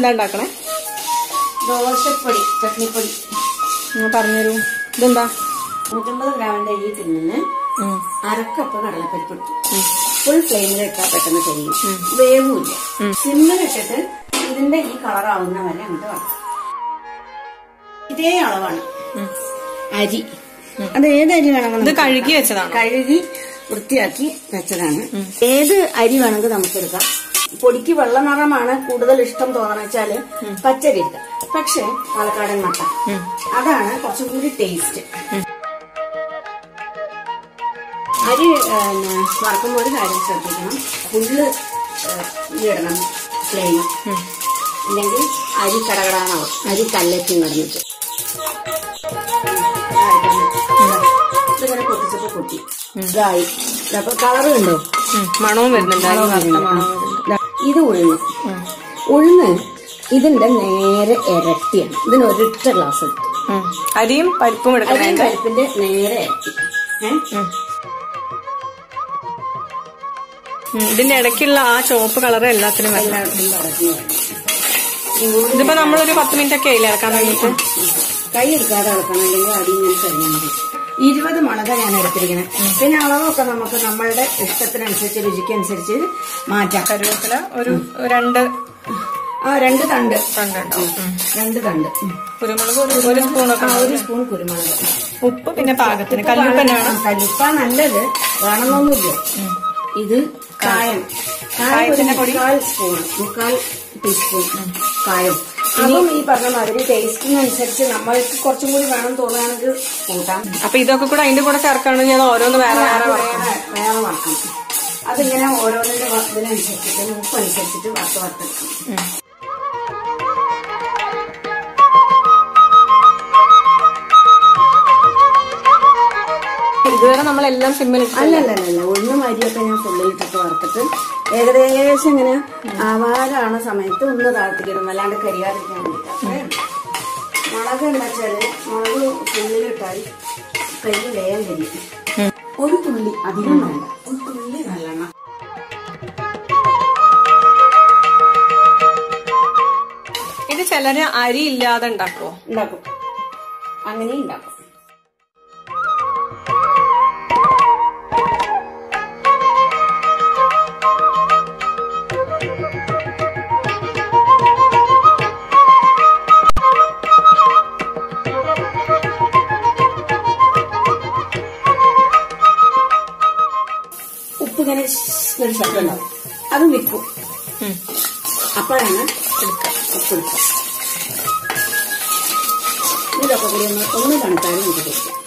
ഇതെന്താ ഉണ്ടാക്കണേ ദോശപ്പൊടി ചട്നിപ്പൊടി നിങ്ങൾ പറഞ്ഞുതരൂ ഇതെന്താ നൂറ്റമ്പത് ഗ്രാമിന്റെ ഈ ടിന്നിന് ഉം. അരക്കപ്പ് കടലപ്പരിപ്പ് ഇട്ടു ഫുൾ ഫ്ലെയിമിൽ ഇട്ടാൽ പെട്ടെന്ന് കരിയും വേവുമില്ല സിമ്മിലിട്ടിട്ട് ഇതിന്റെ ഈ കളറാവുന്ന വരെ അങ്ങോട്ട് വറക്കാം ഇതേ അളവാണ് അരി അത് ഏത് അരി ഇത് വേണമെങ്കിൽ കഴുകി വെച്ചതാണ് കഴുകി വൃത്തിയാക്കി വെച്ചതാണ് ഏത് അരി വേണമെങ്കിൽ നമുക്ക് എടുക്കാം പൊടിക്ക് വെള്ള നിറമാണ് കൂടുതൽ ഇഷ്ടം തോന്നണം വെച്ചാല് പച്ചരി എടുക്കാം പക്ഷെ പാലക്കാടൻ മട്ട അതാണ് കുറച്ചും കൂടി ടേസ്റ്റ് അരി ഏ, പിന്നെ വറക്കുമ്പോൾ ഒരു കാര്യം ശ്രദ്ധിക്കണം ഫുള്ള് ഇടണം ഫ്ലെയിം ഇല്ലെങ്കിൽ അരി കടകടാനാവും അരി കല്ലേക്കും കിടന്നിട്ട് ഇതിങ്ങനെ പൊട്ടിച്ചപ്പോ പൊട്ടി ഇതായി അപ്പൊ കളറ് കണ്ടോ ഉം. മണവും വരുന്നുണ്ട് അരി വറുത്ത മണവും വരുന്നുണ്ട്. ദാ, ഇത് ഉഴുന്ന് ഉഴുന്ന് ഇതിന്റെ നേരെ ഇരട്ടിയാണ് ഇതിന് ഒരിട്ട ഗ്ലാസ് എടുത്തു ഉം. അരിയും പരിപ്പും എടുക്കണം അരിയും പരിപ്പിന്റെ നേരെ ഇരട്ടി ഏഹ് ഉം. ഇതിന്റെ ഇടയ്ക്കുള്ള ആ ചുവപ്പ് കളർ എല്ലാത്തിനും വരണം എല്ലാവർക്കും പറഞ്ഞു ഇതിപ്പോ നമ്മളൊരു പത്ത് മിനിറ്റ് ഒക്കെ ആയില്ലേ ഇറക്കാൻ വേണ്ടിട്ട് കൈ എടുക്കാതെ ഇളക്കണം അല്ലെങ്കിൽ അടി ഇങ്ങനെ കഴിഞ്ഞാൽ മതി ഇരുപത് മുളക ഞാൻ എടുത്തിരിക്കുന്നത് പിന്നെ അളവൊക്കെ നമുക്ക് നമ്മളുടെ ഇഷ്ടത്തിനനുസരിച്ച് രുചിക്കനുസരിച്ച് മാറ്റാം കരുവേപ്പില ഒരു രണ്ട് ആ രണ്ട് തണ്ട് കണ്ടുണ്ടാവും ഉം. രണ്ട് തണ്ട് ഉം. കുരുമുളക് ഒരു ഒരു സ്പൂണൊക്കെ ആ, ഒരു സ്പൂൺ കുരുമുളക് ഉപ്പ് പിന്നെ പാകത്തിന് കല്ലുപ്പനാണ് കല്ലുപ്പ നല്ലത് വേണമെന്നൊന്നുമില്ല ഇത് കായം കായം ഒരു കായത്തിന്റെ പൊടി? മുക്കാൽ സ്പൂൺ മുക്കാൽ ടീസ്പൂൺ കായം അതും ഈ പറഞ്ഞ മാതിരി ടേസ്റ്റിനനുസരിച്ച് നമ്മൾക്ക് കുറച്ചും കൂടി വേണം തോന്നുകയാണെങ്കിൽ കൂട്ടാം അപ്പൊ ഇതൊക്കെ കൂടെ അതിന്റെ കൂടെ ചേർക്കുകയാണെങ്കിൽ അത് ഓരോന്ന് വേറെ വേറെ വറക്കണം. വേറെ വേറെ വറക്കണം അതിങ്ങനെ ഓരോന്നിന്റെ വ- ഇതിനനുസരിച്ചിട്ട് ഉപ്പ് അനുസരിച്ചിട്ട് വറുത്ത് വറുത്തെടുക്കണം ഇതുവരെ നമ്മളെല്ലാം സിമ്മിൽ അല്ലല്ലല്ല ഒന്നും അരിയൊക്കെ ഞാൻ ഫുള്ളിലിട്ടിട്ട് വറുത്തിട്ട് ഏകദേശം ഇങ്ങനെ ആവാറാണ് സമയത്ത് ഒന്ന് താഴ്ത്തിക്കിടും അല്ലാണ്ട് കരിയാതിരിക്കാൻ വേണ്ടിയിട്ട് അത്രേ ഉള്ളൂ. മുളക് എന്താ വെച്ചാല് മുളക് ഫുള്ളിലിട്ടാൽ കരി വേഗം കരിയും ഒരു തുള്ളി അധികം വേണ്ട ഒരു തുള്ളി നല്ലെണ്ണ ഇത് ചിലര് അരി ഇല്ലാതെ ഉണ്ടാക്കുവോ ഉണ്ടാക്കും അങ്ങനെ ഉണ്ടാക്കും ഉപ്പ് ഇങ്ങനെ ഒരു ശബ്ദം ഉണ്ടാവും അത് നിൽക്കും ഉം. അപ്പോഴാണ് ഉപ്പ് എടുക്കുക ഇതൊക്കെ കൂടി ഒന്ന് ഒന്ന് തണുത്താലും നമുക്ക് കഴിക്കാം